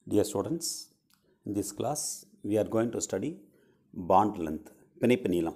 Dear students, in this class we are going to study bond length பிணைப்பு நீளம்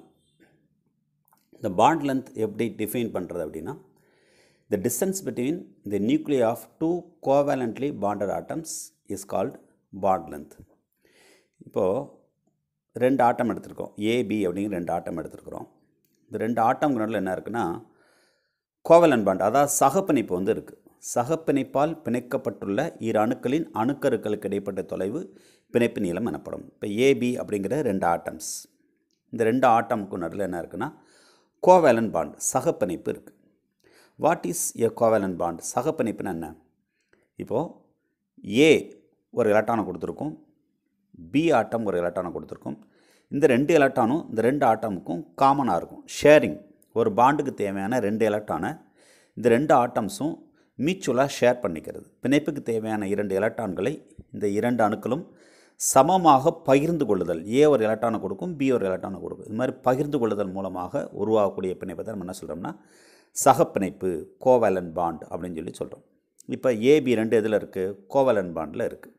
இந்த bond length எப்படி define பண்ணுறது அப்படின்னா the distance between the nuclei of two covalently bonded atoms is called bond length இப்போது ரெண்டு ஆட்டம் எடுத்திருக்கோம் AB அப்படிங்கிற ரெண்டு ஆட்டம் எடுத்திருக்கிறோம் இந்த ரெண்டு ஆட்டம்க்கு நடுவில் என்ன இருக்குன்னா கோவலன் பாண்ட் அதாவது சகப்பிணைப்பு வந்து இருக்குது சகப்பிணைப்பால் பிணைக்கப்பட்டுள்ள இரு அணுக்களின் அணுக்கருக்களுக்கு இடைப்பட்ட தொலைவு பிணைப்பு நீளம் எனப்படும் இப்போ ஏபி அப்படிங்கிற ரெண்டு ஆட்டம்ஸ் இந்த ரெண்டு ஆட்டமுக்கு நடுவில் என்ன இருக்குன்னா கோவேலன் பாண்ட் சகப்பிணைப்பு இருக்குது what is a covalent bond சகப்பிணைப்புன்னு என்ன இப்போது ஏ ஒரு எலக்ட்ரானை கொடுத்துருக்கோம் பி ஆட்டம் ஒரு எலக்ட்ரானை கொடுத்துருக்கோம் இந்த ரெண்டு எலக்ட்ரானும் இந்த ரெண்டு ஆட்டமுக்கும் காமனாக இருக்கும் ஷேரிங் ஒரு பாண்டுக்கு தேவையான ரெண்டு எலக்ட்ரானை இந்த ரெண்டு ஆட்டம்ஸும் மியூச்சுவலாக ஷேர் பண்ணிக்கிறது பிணைப்புக்கு தேவையான இரண்டு எலக்ட்ரான்களை இந்த இரண்டு அணுக்களும் சமமாக பகிர்ந்து கொள்ளுதல் ஏ ஒரு எலக்ட்ரானை கொடுக்கும் பி ஒரு எலக்ட்ரானை கொடுக்கும் இது மாதிரி பகிர்ந்து கொள்ளுதல் மூலமாக உருவாகக்கூடிய பிணைப்பை தான் நம்ம என்ன சொல்கிறோம்னா சகப்பிணைப்பு கோவேலன் பாண்ட் அப்படின்னு சொல்லி சொல்கிறோம் இப்போ ஏபி ரெண்டு இதில் இருக்குது கோவேலன் பாண்டில் இருக்குது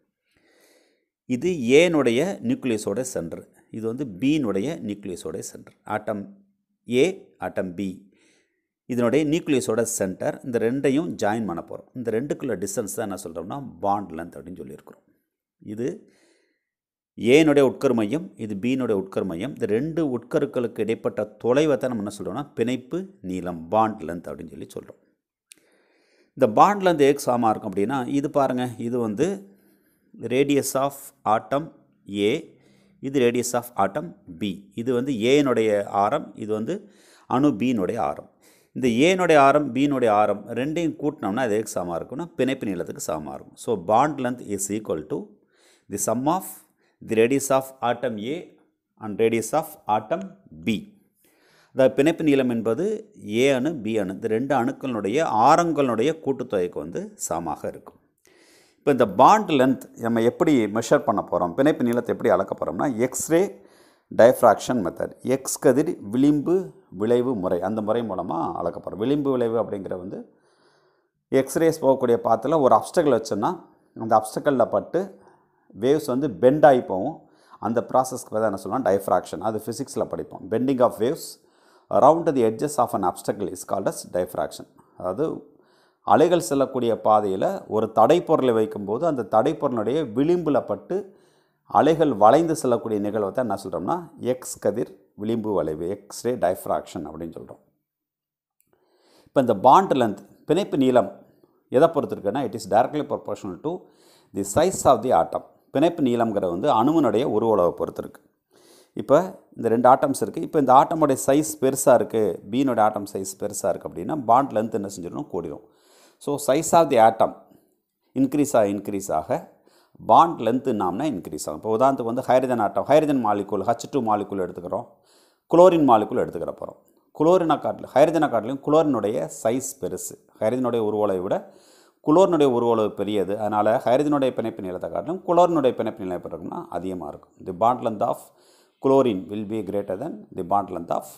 இது ஏனுடைய நியூக்ளியஸோட சென்டர் இது வந்து பியினுடைய நியூக்ளியஸோட சென்டர் ஆட்டம் ஏ ஆட்டம் பி இதனுடைய நியூக்ளியஸோட சென்டர் இந்த ரெண்டையும் ஜாயின் பண்ண போகிறோம் இந்த ரெண்டுக்குள்ள டிஸ்டன்ஸ் தான் என்ன சொல்கிறோம்னா பாண்ட் லென்த் அப்படின்னு சொல்லியிருக்கிறோம் இது ஏனுடைய உட்கரு மையம் இது பியினுடைய உட்கரு மையம் இந்த ரெண்டு உட்கருக்களுக்கு இடைப்பட்ட தொலைவை தான் நம்ம என்ன சொல்கிறோம்னா பிணைப்பு நீளம் பாண்ட் லென்த் அப்படின்னு சொல்லி சொல்கிறோம் இந்த பாண்ட் லென்த் எக் சாமாக இருக்கும் அப்படின்னா இது பாருங்கள் இது வந்து ரேடியஸ் ஆஃப் ஆட்டம் ஏ இது ரேடியஸ் ஆஃப் ஆட்டம் பி இது வந்து ஏனுடைய ஆரம் இது வந்து அணு பியினுடைய ஆரம் இந்த ஏனுடைய ஆரம் பியினுடைய ஆரம் ரெண்டையும் கூட்டினோம்னா அது எதுக்கு சமமாக இருக்கும்னா பிணைப்பு நீளத்துக்கு சமமாக இருக்கும் so bond length is equal to the sum of the radius of atom A and radius of atom B அதாவது பிணைப்பு நீளம் என்பது ஏ அணு பி அணு இந்த ரெண்டு அணுக்களுடைய ஆரங்களுடைய கூட்டுத்தொகைக்கு வந்து சமமாக இருக்கும் இப்போ இந்த பாண்ட் லென்த் நம்ம எப்படி மெஷர் பண்ண போகிறோம் பிணைப்பு நீளத்தை எப்படி அளக்க போகிறோம்னா எக்ஸ்ரே டைஃப்ராக்ஷன் மெத்தட் எக்ஸ் கதிர் விளிம்பு விளைவு முறை அந்த முறை மூலமாக அளக்க போகிறோம் விளிம்பு விளைவு அப்படிங்கிற வந்து எக்ஸ்ரேஸ் போகக்கூடிய பாத்தில் ஒரு அப்டக்கல் வச்சோன்னா அந்த அப்டக்கலில் பட்டு வேவ்ஸ் வந்து பெண்ட் ஆகி போகும் அந்த ப்ராசஸ்க்கு தான் என்ன சொல்லலாம் டைஃப்ராக்ஷன் அது ஃபிசிக்ஸில் படிப்போம் bending of waves around the edges of an obstacle is called as diffraction அதாவது அலைகள் செல்லக்கூடிய பாதையில் ஒரு தடைப்பொருளை வைக்கும்போது அந்த தடைப்பொருளுடைய விளிம்பில் பட்டு அலைகள் வளைந்து செல்லக்கூடிய நிகழ்வை தான் என்ன சொல்கிறோம்னா எக்ஸ் கதிர் விளிம்பு வளைவு எக்ஸ்ரே டைஃப்ராக்ஷன் அப்படின்னு சொல்கிறோம் இப்போ இந்த பாண்ட் லென்த் பிணைப்பு நீளம் எதை பொறுத்து இருக்குன்னா it is directly proportional to the size of the atom பிணைப்பு நீளம்ங்கிற வந்து அணுவனுடைய உருவளவை பொறுத்து இருக்குது இப்போ இந்த ரெண்டு ஆட்டம்ஸ் இருக்குது இப்போ இந்த ஆட்டமுடைய சைஸ் பெருசாக இருக்குது பீனோட ஆட்டம் சைஸ் பெருசாக இருக்குது அப்படின்னா பாண்ட் லென்த் என்ன செஞ்சிடணும் கூடிடும் so size of the atom increase ஆக இன்க்ரீஸ் ஆக பாண்ட் லென்த்து நாம்னா இன்க்ரீஸ் ஆகும் இப்போ உதாரணத்துக்கு வந்து hydrogen atom hydrogen molecule H two molecule எடுத்துக்கிறோம் குளோரின் மாலிகுல் எடுத்துக்கிற போகிறோம் குளோரினா காட்டில் ஹைட்ரஜனை காட்டிலையும் குளோரினுடைய சைஸ் பெருசு ஹைட்ரஜனுடைய உருவளவை விட குளோரினுடைய உருவளவு பெரியது அதனால் ஹைட்ரஜனுடைய பிணைப்பு நிலத்தை காட்டிலும் குளோரினுடைய பிணைப்பு நிலை எப்படி இருக்கும்னா அதிகமாக இருக்கும் the bond length of chlorine will be greater then the bond length of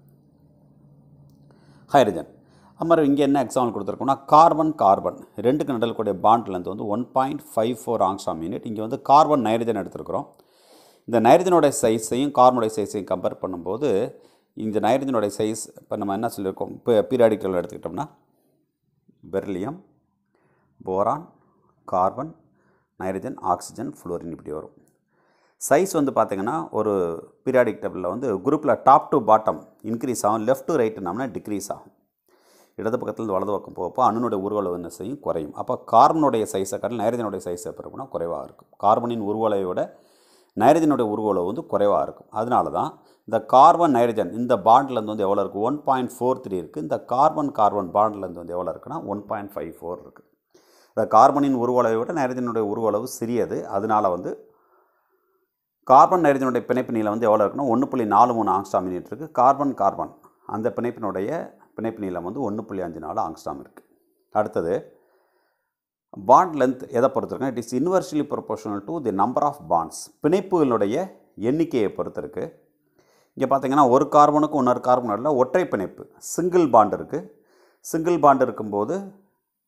hydrogen அது மாதிரி இங்கே என்ன எக்ஸாம்பிள் கொடுத்துருக்கோம்னா கார்பன் கார்பன் ரெண்டுக்கு நடுவில் கூடிய பாண்ட் லென்த் வந்து one point five four angstrom unit இங்கே வந்து கார்பன் நைட்ரஜன் எடுத்துருக்குறோம் இந்த நைட்ரஜனோட சைஸையும் கார்பனுடைய சைஸையும் கம்பேர் பண்ணும்போது இந்த நைட்ரஜனோட சைஸ் இப்போ நம்ம என்ன சொல்லியிருக்கோம் இப்போ பீரியாடிக்கல் எடுத்துக்கிட்டோம்னா beryllium boron carbon nitrogen oxygen fluorine இப்படி வரும் சைஸ் வந்து பார்த்திங்கன்னா ஒரு பீரியாடிக் டேபிளில் வந்து குரூப்பில் டாப் டு பாட்டம் இன்க்ரீஸ் ஆகும் லெஃப்ட் டு ரைட்டுனோம்னா டிக்ரீஸ் ஆகும் இடது பக்கத்தில் வலது பக்கம் போகப்போ அணுனுடைய உருவளவு என்ன செய்யும் குறையும் அப்போ கார்பனுடைய சைஸை காட்டில் நைட்ரஜனுடைய சைஸ் எப்போ இருக்குன்னா குறைவாக இருக்கும் கார்பனின் உருவளவை விட நைட்ரஜனுடைய உருவளவு வந்து குறைவாக இருக்கும் அதனால தான் இந்த கார்பன் நைட்ரஜன் இந்த பாண்ட்லேருந்து வந்து எவ்வளோ இருக்குது ஒன் பாயிண்ட் ஃபோர் த்ரீ இருக்குது இந்த கார்பன் கார்பன் பாண்ட்லேருந்து வந்து எவ்வளோ இருக்குன்னா ஒன் பாயிண்ட் ஃபைவ் ஃபோர் இருக்குது இந்த கார்பனின் உருவளவை விட நைட்ரஜனுடைய உருவளவு சிறியது அதனால் வந்து கார்பன் நைட்ரஜனுடைய பிணைப்பு நீளம் வந்து எவ்வளோ இருக்குன்னா ஒன்று புள்ளி நாலு மூணு ஆங்ஸ்டாம் யூனிட் இருக்குது கார்பன் கார்பன் அந்த பிணைப்பினுடைய பிணைப்பு நீளம் வந்து ஒன்று புள்ளி அஞ்சு நாலு ஆங்ஸ்டாம் இருக்குது அடுத்தது பாண்ட் லென்த் எதை பொறுத்திருக்குன்னா it is inversely proportional to the number of bonds பிணைப்புகளுடைய எண்ணிக்கையை பொறுத்து இருக்குது இங்கே பார்த்தீங்கன்னா ஒரு கார்பனுக்கும் இன்னொரு கார்பன் நடுவில் ஒற்றை பிணைப்பு சிங்கிள் பாண்ட் இருக்குது சிங்கிள் பாண்ட் இருக்கும்போது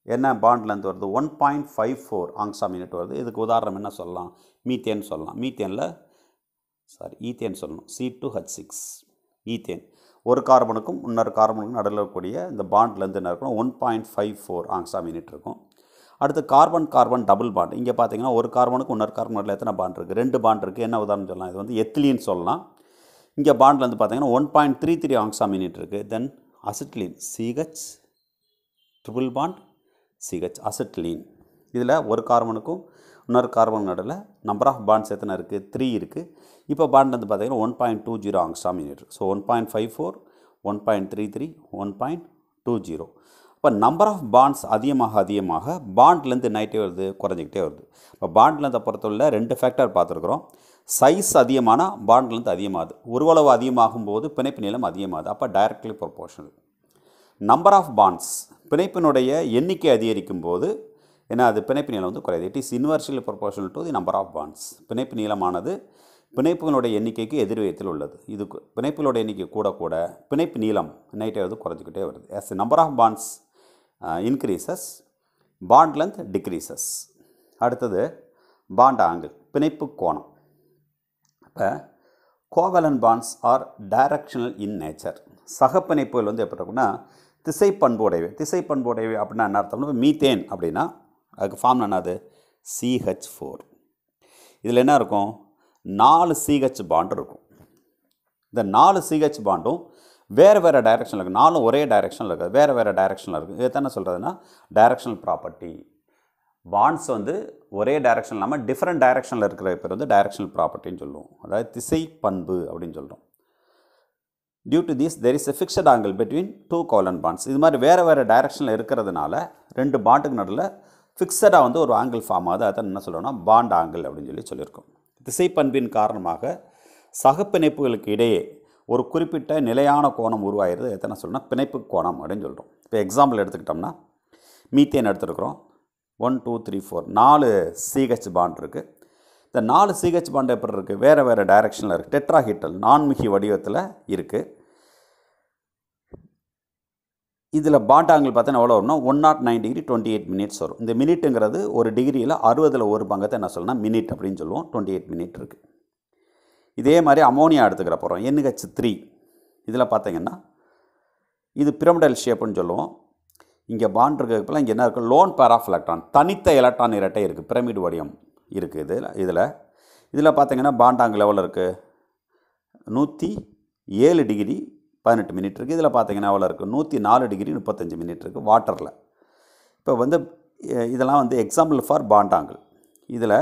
என்ன பாண்ட் லென்த் வருது ஒன் பாயிண்ட் ஃபைவ் ஃபோர் ஆங்ஸா மினிட் வருது இதுக்கு உதாரணம் என்ன சொல்லலாம் மீத்தேன் சொல்லலாம் மீத்தேனில் சாரி ஈத்தேன் சொல்லணும் C two H six ethane ஒரு கார்பனுக்கும் இன்னொரு கார்பனுக்கும் நடுவில் இருக்கக்கூடிய இந்த பாண்ட் லென்த் என்ன இருக்கணும் ஒன் பாயிண்ட் ஃபைவ் ஃபோர் ஆங்ஸா மினிட் இருக்கும் அடுத்து கார்பன் கார்பன் டபுள் பாண்ட் இங்கே பார்த்தீங்கன்னா ஒரு கார்பனுக்கு இன்னொரு கார்பன் நடுவில் எத்தனை பாண்ட் இருக்குது ரெண்டு பாண்ட் இருக்குது என்ன உதாரணம் சொல்லலாம் இது வந்து எத்திலின்னு சொல்லலாம் இங்கே பாண்டில் வந்து பார்த்தீங்கன்னா ஒன் பாயிண்ட் த்ரீ த்ரீ ஆங்ஸா மினிட் இருக்குது then acetylene CH triple bond CH acetylene இதில் ஒரு கார்பனுக்கும் இன்னொரு கார்பன் நடுவில் நம்பர் ஆஃப் பாண்ட்ஸ் எத்தனை இருக்குது த்ரீ இருக்குது இப்போ பாண்ட் வந்து பார்த்தீங்கன்னா one point two zero angstrom unit so one point five four one point three three one point two zero இப்போ நம்பர் ஆஃப் பாண்ட்ஸ் அதிகமாக அதிகமாக பாண்ட்லேருந்து நைட்டே வருது குறைஞ்சிக்கிட்டே வருது இப்போ பாண்ட்லேருந்தை பொறுத்தவரை ரெண்டு ஃபேக்டர் பார்த்துருக்குறோம் சைஸ் அதிகமானால் பாண்ட்லேருந்து அதிகமாகுது உருவளவு அதிகமாகும் போது பிணைப்பு நீளம் அதிகமாகுது அப்போ directly proportional number of bonds பிணைப்பினுடைய எண்ணிக்கை அதிகரிக்கும் போது ஏன்னா அது பிணைப்பு நீளம் வந்து குறையுது it is inversely proportional to the number of bonds பிணைப்பு நீளமானது பிணைப்புகளுடைய எண்ணிக்கைக்கு எதிர்வியத்தில் உள்ளது இது கு- பிணைப்புகளுடைய எண்ணிக்கை கூட கூட பிணைப்பு நீளம் நைட்டே வந்து குறைஞ்சிக்கிட்டே வருது as the number of bonds increases bond length decreases அடுத்தது பாண்ட் ஆங்கிள் பிணைப்பு கோணம் இப்போ covalent bonds are directional in nature சகப்பிணைப்புகள் வந்து எப்படி இருக்குன்னா திசை பண்புடையவை திசை பண்புடையவை அப்படின்னா என்ன அர்த்தம்னா இப்போ மீத்தேன் அப்படின்னா அதுக்கு ஃபார்ம் என்னது சிஹெச் ஃபோர் இதில் என்ன இருக்கும் நாலு சிஹெச் பாண்ட் இருக்கும் இந்த நாலு சிஹெச் பாண்டும் வேறு வேறு டைரெக்ஷனில் இருக்குது நாலும் ஒரே டைரெக்ஷனில் இருக்குது வேறு வேறு டைரெக்ஷனில் இருக்குது இதை என்ன சொல்கிறதுனா டைரெக்ஷனல் ப்ராப்பர்ட்டி பாண்ட்ஸ் வந்து ஒரே டைரெக்ஷன் இல்லாமல் டிஃப்ரெண்ட் டைரெக்ஷனில் இருக்கிற பேர் வந்து டைரெக்ஷனல் ப்ராப்பர்ட்டின்னு சொல்லுவோம் அதாவது திசை பண்பு அப்படின்னு சொல்கிறோம் due to this there is a fixed angle between two covalent bonds இது மாதிரி வேறு வேறு டைரெக்ஷனில் இருக்கிறதுனால ரெண்டு பாண்டுக்கு நடுவில் ஃபிக்ஸடாக வந்து ஒரு ஆங்கிள் ஃபார்ம் ஆகுது அதை என்ன சொல்கிறோம்னா பாண்ட் ஆங்கிள் அப்படின்னு சொல்லி சொல்லியிருக்கோம் திசை பண்பின் காரணமாக சகப்பிணைப்புகளுக்கு இடையே ஒரு குறிப்பிட்ட நிலையான கோணம் உருவாகிறது எத்தனை சொல்லணும்னா பிணைப்பு கோணம் அப்படின்னு சொல்கிறோம் இப்போ எக்ஸாம்பிள் எடுத்துக்கிட்டோம்னா மீத்தேன் எடுத்துருக்குறோம் ஒன் டூ த்ரீ ஃபோர் நாலு சிஹெச் பாண்ட் இருக்குது இந்த நாலு சிஹெச் பாண்ட் எப்படி இருக்குது வேறு வேறு டைரெக்ஷனில் இருக்குது டெட்ராஹீட்டல் நான்மிகி வடிவத்தில் இருக்குது இதில் பாண்ட் ஆங்கிள் பார்த்தீங்கன்னா எவ்வளோ வரும்னா one nought nine degree twenty eight minutes வரும் இந்த மினிட்டுங்கிறது ஒரு டிகிரியில் அறுபதில் ஒரு பங்கத்தை என்ன சொல்லணும்னா மினிட் அப்படின்னு சொல்லுவோம் டுவெண்ட்டி எயிட் மினிட் இருக்குது இதே மாதிரி அமோனியா எடுத்துக்கிற போகிறோம் என்ஹெச் த்ரீ இதில் பார்த்தீங்கன்னா இது பிரமிடல் ஷேப்புன்னு சொல்லுவோம் இங்கே பாண்ட் இருக்கிறதுக்குலாம் இங்கே என்ன இருக்குது லோன் பேர் ஆஃப் எலக்ட்ரான் தனித்த எலக்ட்ரான் இரட்டை இருக்குது பிரமிட் வடிவம் இருக்குது இதில் இதில் இதில் பார்த்தீங்கன்னா பாண்ட் ஆங்கிள் எவ்வளோ இருக்குது நூற்றி ஏழு டிகிரி பதினெட்டு மினிட் இருக்குது இதில் பார்த்தீங்கன்னா எவ்வளோ இருக்குது நூற்றி நாலு டிகிரி முப்பத்தஞ்சு மினிட் இருக்குது வாட்டரில் இப்போ வந்து அஹ், இதெல்லாம் வந்து எக்ஸாம்பிள் ஃபார் பாண்ட் ஆங்கிள் இதில்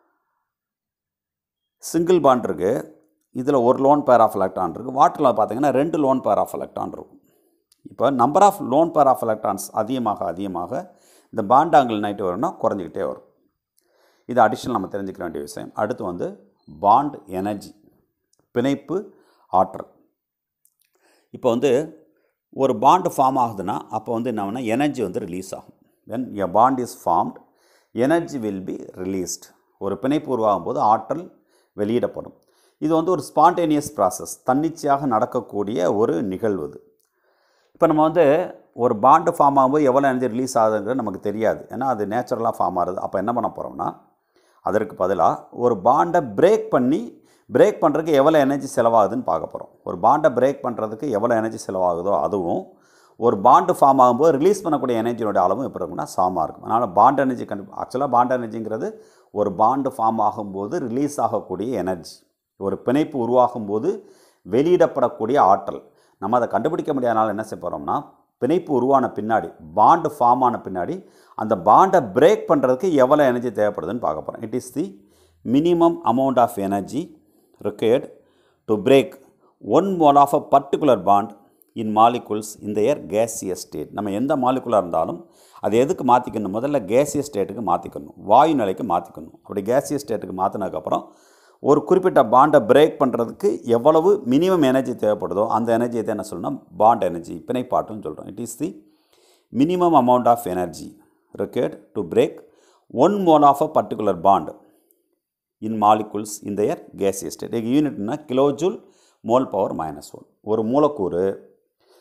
சிங்கிள் பாண்ட் இருக்குது இதில் ஒரு லோன் பேர் ஆஃப் எலக்ட்ரான் இருக்குது வாட்டரில் பார்த்தீங்கன்னா ரெண்டு லோன் பேர் ஆஃப் எலக்ட்ரான் இருக்கும் இப்போ number of lone pair of electrons அதிகமாக அதிகமாக இந்த பாண்ட் ஆங்கிள் நைட்டு வரும்னா குறைஞ்சிக்கிட்டே வரும் இது அடிஷனல் நம்ம தெரிஞ்சுக்க வேண்டிய விஷயம் அடுத்து வந்து பாண்ட் எனர்ஜி பிணைப்பு ஆற்றல் இப்போ வந்து ஒரு பாண்டு ஃபார்ம் ஆகுதுன்னா அப்போ வந்து என்ன ஆகும்னா எனர்ஜி வந்து ரிலீஸ் ஆகும் when a bond is formed energy will be released ஒரு பிணைப்பு உருவாகும் போது ஆற்றல் வெளியிடப்படும் இது வந்து ஒரு ஸ்பான்டேனியஸ் ப்ராசஸ் தன்னிச்சையாக நடக்கக்கூடிய ஒரு நிகழ்வு இது இப்போ நம்ம வந்து ஒரு பாண்டு ஃபார்ம் ஆகும்போது எவ்வளோ எனர்ஜி ரிலீஸ் ஆகுதுங்கிறது நமக்கு தெரியாது ஏன்னா அது நேச்சுரலாக ஃபார்ம் ஆகுது அப்போ என்ன பண்ண போகிறோம்னா அதற்கு பதிலாக ஒரு பாண்டை பிரேக் பண்ணி பிரேக் பண்ணுறதுக்கு எவ்வளோ எனர்ஜி செலவாகுதுன்னு பார்க்க போகிறோம் ஒரு பாண்டை பிரேக் பண்ணுறதுக்கு எவ்வளோ எனர்ஜி செலவாகுதோ அதுவும் ஒரு பாண்டு ஃபார்ம் ஆகும்போது ரிலீஸ் பண்ணக்கூடிய எனர்ஜியோட அளவும் எப்படி இருக்கும்னா சாமாக இருக்கும் அதனால் பாண்ட் எனர்ஜி கண்டு ஆக்சுவலாக பாண்ட் எனர்ஜிங்கிறது ஒரு பாண்டு ஃபார்ம் ஆகும்போது ரிலீஸ் ஆகக்கூடிய எனர்ஜி ஒரு பிணைப்பு உருவாகும் போது வெளியிடப்படக்கூடிய ஆற்றல் நம்ம அதை கண்டுபிடிக்க முடியாதனால என்ன செய்ய போகிறோம்னா பிணைப்பு உருவான பின்னாடி பாண்டு ஃபார்ம் ஆன பின்னாடி அந்த பாண்டை பிரேக் பண்ணுறதுக்கு எவ்வளோ எனர்ஜி தேவைப்படுதுன்னு பார்க்க போகிறோம் it is the minimum amount of energy required to break one mole of a particular bond in molecules in their gaseous state நம்ம எந்த மாலிகுலாக இருந்தாலும் அது எதுக்கு மாற்றிக்கணும் முதல்ல கேசியஸ் ஸ்டேட்டுக்கு மாற்றிக்கணும் வாயு நிலைக்கு மாற்றிக்கணும் அப்படி கேசியஸ் ஸ்டேட்டுக்கு மாற்றினதுக்கப்புறம் ஒரு குறிப்பிட்ட பாண்டை பிரேக் பண்ணுறதுக்கு எவ்வளவு மினிமம் எனர்ஜி தேவைப்படுதோ அந்த எனர்ஜியை தான் என்ன சொல்லணும் பாண்ட் எனர்ஜி பிணைப்பாட்டுன்னு சொல்கிறோம் it is the minimum amount of energy required to break one mole of a particular bond in molecules in their gaseous state. இதுக்கு யூனிட்னா kilojoule mole power minus one ஒரு மூலக்கூறு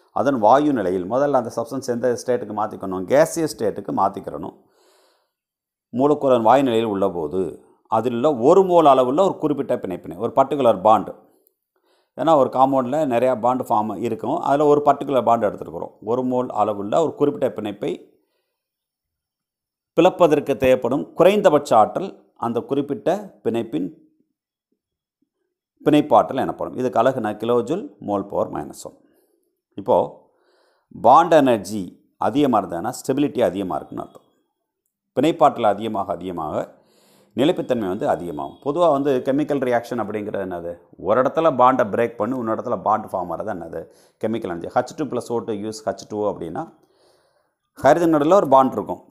அதன் வாயு நிலையில் முதல்ல அந்த சப்ஸ்டன்ஸ் எந்த ஸ்டேட்டுக்கு மாற்றிக்கணும் கேசிய ஸ்டேட்டுக்கு மாற்றிக்கிறணும் மூலக்கூறு வாயு நிலையில் உள்ளபோது அதில் உள்ள ஒரு மோல் அளவுள்ள ஒரு குறிப்பிட்ட பிணைப்பினை ஒரு பர்டிகுலர் பாண்டு ஏன்னா ஒரு காம்பவுண்டில் நிறையா பாண்டு ஃபார்ம் இருக்கும் அதில் ஒரு பர்டிகுலர் பாண்டு எடுத்துருக்குறோம் ஒரு மோல் அளவுள்ள ஒரு குறிப்பிட்ட பிணைப்பை பிளப்பதற்கு தேவைப்படும் குறைந்தபட்ச ஆற்றல் அந்த குறிப்பிட்ட பிணைப்பின் பிணைப்பாற்றல் எனப்படும் இதுக்கு அழகுனா kilojoule mole power minus one இப்போது பாண்ட் எனர்ஜி அதிகமாக இருந்ததுன்னா ஸ்டெபிலிட்டி அதிகமாக இருக்குன்னு அர்த்தம் பிணைப்பாற்றல் அதிகமாக அதிகமாக நிலைப்புத்தன்மை வந்து அதிகமாகும் பொதுவாக வந்து கெமிக்கல் ரியாக்ஷன் அப்படிங்கிறது என்னது ஒரு இடத்துல பாண்டை பிரேக் பண்ணி இன்னொரு இடத்துல பாண்ட் ஃபார்ம் ஆகிறது என்னது chemical energy H two plus O two use H two அப்படின்னா ஹைட்ரஜன் நடுவில் ஒரு பாண்ட் இருக்கும்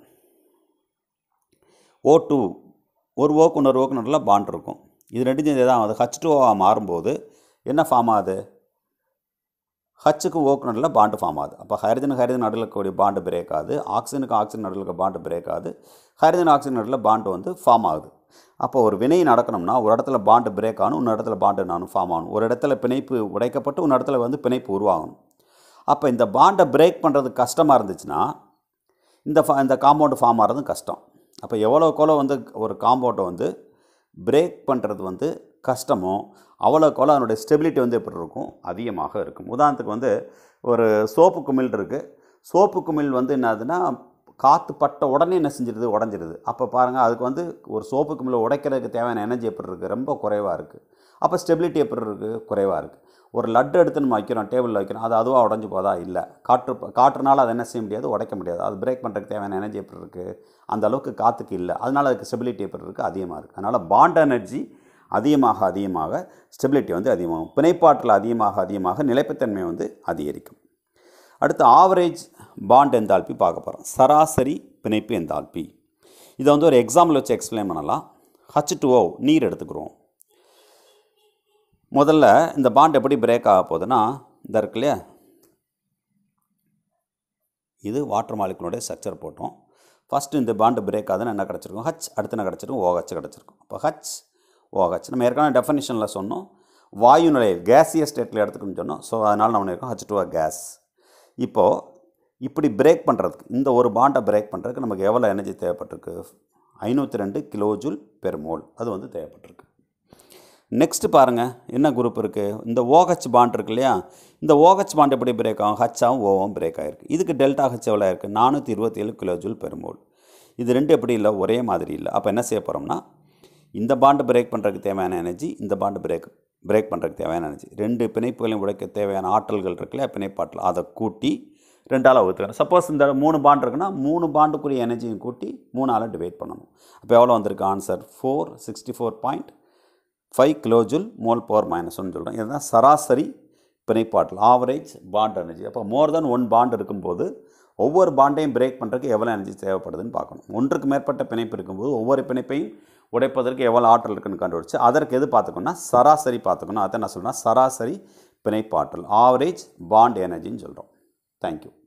ஓ டூ ஒரு ஓக்கு இன்னொரு ஓக்கு நடுவில் பாண்ட் இருக்கும் இது ரெண்டு தான் ஆகுது ஹச் டூவாக மாறும்போது என்ன ஃபார்ம் ஆகுது ஹச்சுக்கு ஓக்கு நடுவில் பாண்டு ஃபார்ம் ஆகுது அப்போ ஹைட்ரஜன் ஹைட்ரஜன் நடுவில் இருக்கக்கூடிய பாண்டு பிரேக் ஆகுது ஆக்சிஜனுக்கு ஆக்சிஜன் நடுவில் இருக்க பாண்டு பிரேக் ஆகுது ஹைட்ரஜன் ஆக்சிஜன் நடுவில் பாண்டு வந்து ஃபார்ம் ஆகுது அப்போ ஒரு வினை நடக்கணும்னா ஒரு இடத்துல பாண்டு பிரேக் ஆகணும் இன்னொரு இடத்துல பாண்டு நானும் ஃபார்ம் ஆகணும் ஒரு இடத்துல பிணைப்பு உடைக்கப்பட்டு இன்னொரு இடத்துல வந்து பிணைப்பு உருவாகணும் அப்போ இந்த பாண்டை பிரேக் பண்ணுறது கஷ்டமாக இருந்துச்சுன்னா இந்த ஃபா இந்த காம்பவுண்டு ஃபார்ம் ஆகிறதும் கஷ்டம் அப்போ எவ்வளோக்கு எவ்வளோ வந்து ஒரு காம்பவுண்டை வந்து பிரேக் பண்ணுறது வந்து கஷ்டமோ அவ்வளோக்கு அவ்வளோ அதனுடைய ஸ்டெபிலிட்டி வந்து எப்படி இருக்கும் அதிகமாக இருக்கும் உதாரணத்துக்கு வந்து ஒரு சோப்பு குமிழ் இருக்குது சோப்பு குமிழ் வந்து என்னதுன்னா காற்று பட்ட உடனே என்ன செஞ்சிருது உடஞ்சிருது அப்போ பாருங்கள் அதுக்கு வந்து ஒரு சோப்பு குமிழை உடைக்கிறதுக்கு தேவையான எனர்ஜி எப்படி இருக்குது ரொம்ப குறைவாக இருக்குது அப்போ ஸ்டெபிலிட்டி எப்படி இருக்குது குறைவாக இருக்குது ஒரு லட்டு எடுத்து நம்ம வைக்கிறோம் டேபிளில் வைக்கிறோம் அது அதுவாக உடஞ்சி போதா இல்லை காற்று காற்றுனால அதை என்ன செய்ய முடியாது உடைக்க முடியாது அது பிரேக் பண்ணுறதுக்கு தேவையான எனர்ஜி எப்படி இருக்குது அந்த அளவுக்கு காற்றுக்கு இல்லை அதனால் அதுக்கு ஸ்டெபிலிட்டி எப்படி இருக்குது அதிகமாக இருக்குது அதனால் பாண்ட் எனர்ஜி அதிகமாக அதிகமாக ஸ்டெபிலிட்டி வந்து அதிகமாகும் பிணைப்பாற்றல் அதிகமாக அதிகமாக நிலைப்புத்தன்மை வந்து அதிகரிக்கும் அடுத்து ஆவரேஜ் பாண்ட் எந்தால்பி பார்க்க போகிறோம் சராசரி பிணைப்பு எந்தால்பி இதை வந்து ஒரு எக்ஸாம்பிள் வச்சு எக்ஸ்பிளைன் பண்ணலாம் ஹச் டூஓ நீர் எடுத்துக்கிறோம் முதல்ல இந்த பாண்ட் எப்படி பிரேக் ஆக போகுதுன்னா இந்த இருக்கு இல்லையா இது வாட்டர் மாலிகுனுடைய ஸ்ட்ரக்சர் போட்டோம் ஃபஸ்ட்டு இந்த பாண்டு பிரேக் ஆகுதுன்னு என்ன கிடச்சிருக்கும் ஹச் அடுத்து என்ன கிடச்சிருக்கும் ஓஹச் கிடச்சிருக்கும் அப்போ ஹச் ஓஹச் நம்ம ஏற்கனவே டெஃபனிஷனில் சொன்னோம் வாயு நிலையில் கேஸிய ஸ்டேட்டில் எடுத்துக்கணும்னு சொன்னோம் ஸோ அதனால் நம்ம இருக்கோம் ஹச் டூ கேஸ் இப்போது இப்படி பிரேக் பண்ணுறதுக்கு இந்த ஒரு பாண்டை பிரேக் பண்ணுறதுக்கு நமக்கு எவ்வளோ எனர்ஜி தேவைப்பட்டிருக்கு ஐநூற்றி ரெண்டு கிலோஜூல் பெர் மோல் அது வந்து தேவைப்பட்டிருக்கு நெக்ஸ்ட்டு பாருங்கள் என்ன குரூப் இருக்குது இந்த ஓஹெச் பாண்ட் இருக்கு இல்லையா இந்த ஓஹெச் பாண்ட் எப்படி பிரேக் ஆகும் ஹச்சாவும் ஓவும் பிரேக் ஆகிருக்கு இதுக்கு டெல்டா ஹெச் எவ்வளோ இருக்குது நானூற்றி இருபத்தி ஏழு கிலோஜூல் பெருமோல் இது ரெண்டு எப்படி இல்லை ஒரே மாதிரி இல்லை அப்போ என்ன செய்ய போகிறோம்னா இந்த பாண்டு பிரேக் பண்ணுறதுக்கு தேவையான எனர்ஜி இந்த பாண்டு பிரேக் பிரேக் பண்ணுறதுக்கு தேவையான எனர்ஜி ரெண்டு பிணைப்புகளையும் உடைக்க தேவையான ஆற்றல்கள் இருக்குல்ல பிணைப்பாற்றல் அதை கூட்டி ரெண்டால் வகுத்துக்கிறோம் சப்போஸ் இந்த மூணு பாண்ட் இருக்குன்னா மூணு பாண்டுக்குரிய எனர்ஜியும் கூட்டி மூணால் டிவைட் பண்ணணும் அப்போ எவ்வளோ வந்திருக்கு answer four sixty four point five kilojoule mole power minus ஒன்று சொல்கிறோம் இதுதான் சராசரி பிணைப்பாற்றல் ஆவரேஜ் பாண்ட் எனர்ஜி அப்போ மோர் தென் ஒன் பாண்ட் இருக்கும்போது ஒவ்வொரு பாண்டையும் பிரேக் பண்ணுறதுக்கு எவ்வளோ எனர்ஜி தேவைப்படுதுன்னு பார்க்கணும் ஒன்றுக்கு மேற்பட்ட பிணைப்பு இருக்கும்போது ஒவ்வொரு பிணைப்பையும் உடைப்பதற்கு எவ்வளோ ஆற்றல் இருக்குன்னு கண்டுபிடிச்சு அதற்கு எது பார்த்துக்கணும்னா சராசரி பார்த்துக்கணும் அதை நான் சொல்கிறேன் சராசரி பிணைப்பாற்றல் ஆவரேஜ் பாண்ட் எனர்ஜின்னு சொல்கிறோம் தேங்க்யூ